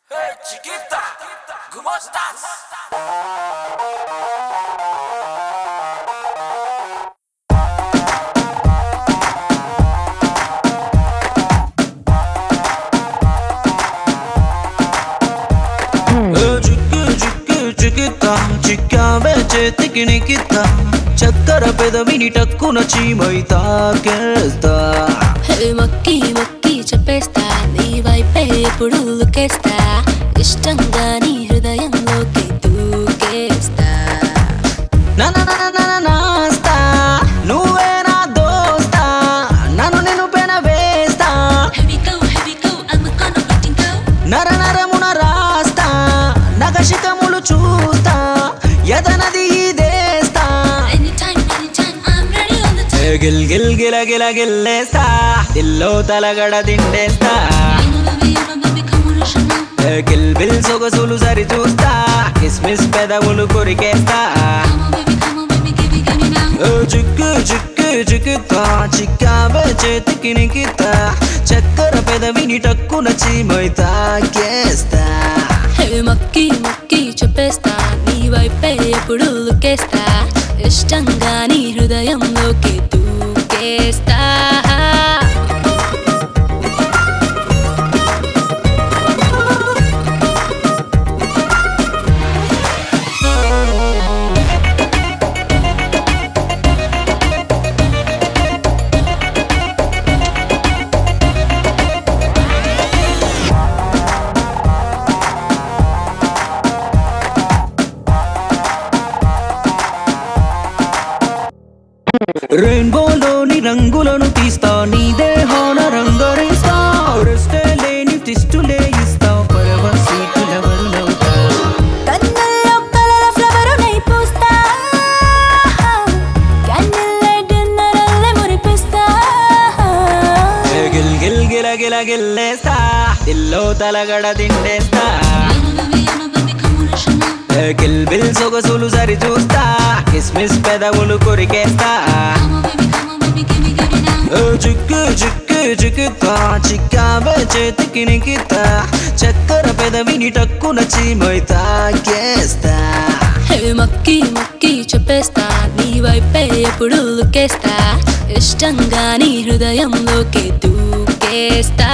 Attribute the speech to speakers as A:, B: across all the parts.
A: Hey, chiquita, ¿cómo estás?
B: చిక్కు చిక్కు చికిత్త చిక్కావే చేతికి నికిత్త చక్కర పెదవిని టక్కున చీమై తాకేస్తా
C: హే మొక్కి మొక్కి చెప్పేస్తా నీ వైపే ఎప్పుడు లుకేస్తా ఇష్టంగా నీ హృదయంలోకి దూకేస్తా
B: నా నా నా నా నా నాస్తా నువ్వే నా దోస్తా నన్ను నేను పెన వేస్తా
C: Here we go, here we go, I'm gonna let it go.
B: నర నరమున రాస్తా నగశికములు చూస్తా ఎదనది ఇదేస్తా
C: Anytime, anytime, I'm ready on the
B: A
C: time.
B: Gill Gill గిల గిల గిల్లేస్తా దిల్లో తలగడ దిండేస్తా
C: You know, baby, you know, baby, come on, rush on.
B: ఏ కిల్ బిల్ సొగసులు సరి చూస్తా కిస్మిస్ పెదవులు కొరికేస్తా
C: Come on, baby, come on, baby, give me, give me now.
B: ఓ చిక్కు చిక్కు చిక్కుతా చిక్కావే చేతికి నికితా చక్కర పెదవిని టక్కున చీమై తాకేస్తా
C: హే మొక్కి మొక్కి చెప్పేస్తా నీ వైపే ఎప్పుడు లుకేస్తా ఇష్టంగా నీ హృదయంలోకి దూకేస్తా
B: రెయిన్బోలోని రంగులను తీస్తా నీ దేహాన రంగరిస్తా రెస్టే లేని తిష్టులే ఇస్తా పరవ సీటులెవరు నవ్వుతా
C: కన్నుల్లో కలల ఫ్లవరు నై పూస్తా కన్నుల్లో డిన్నరల్లే మురిపిస్తా
B: ఏ గిల్ గిల్ గిల గిల గిల్లేస్తా దిల్లో తలగడ దిండేస్తా ఏ కిల్ బిల్ సొగసులు సరి చూస్తా కిస్మిస్ పెదవులు కొరికేస్తా ఓ చిక్కు చిక్కు చిక్కుతా చిక్కావే చేతికి నికితా చక్కర పెదవిని టక్కున చీమై తాకేస్తా
C: హే మొక్కి మొక్కి చెప్పేస్తా నీ వైపే ఎప్పుడు లుకేస్తా ఇష్టంగా నీ హృదయంలోకి దూకేస్తా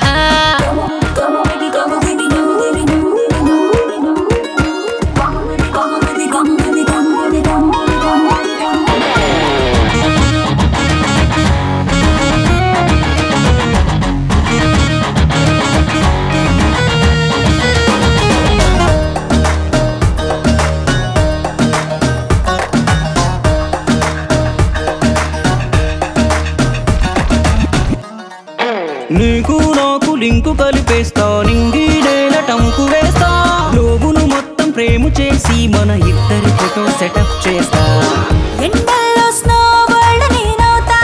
B: నీకు నాకు లింకు కలిపేస్తా నింగి నేల టంకు వేస్తా లోగును మొత్తం ప్రేమ చేసి మన ఇద్దరి ఫోటో సెటప్ చేస్తా
C: ఎండల్లో స్నో వరల్డ్ నేనవుతా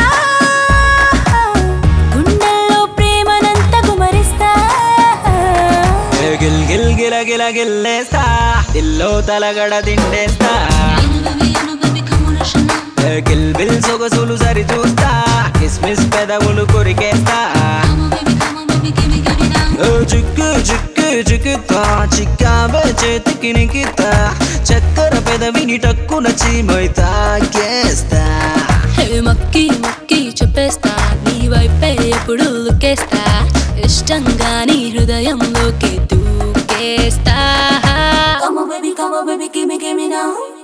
C: గుండెల్లో ప్రేమనంత కుమరిస్తా
B: ఏ గిల్ గిల్ గిల గిల గిల్లేస్తా దిల్లో తలగడ దిండేస్తా ఏ గిల్ బిల్ సొగసులు సరి చూస్తా కిస్మిస్ పెదవులు కొరికేస్తా ఓ చిక్కు చిక్కు చిక్కుతా చిక్కావే చేతికి నికితా చక్కర పెదవిని టక్కున చీమై తాకేస్తా
C: హే మొక్కి మొక్కి చెప్పేస్తా నీ వైపే ఎప్పుడు లుకేస్తా ఇష్టంగా నీ హృదయంలోకి దూకేస్తా
D: Come on, baby, come on, baby, give me, give me now.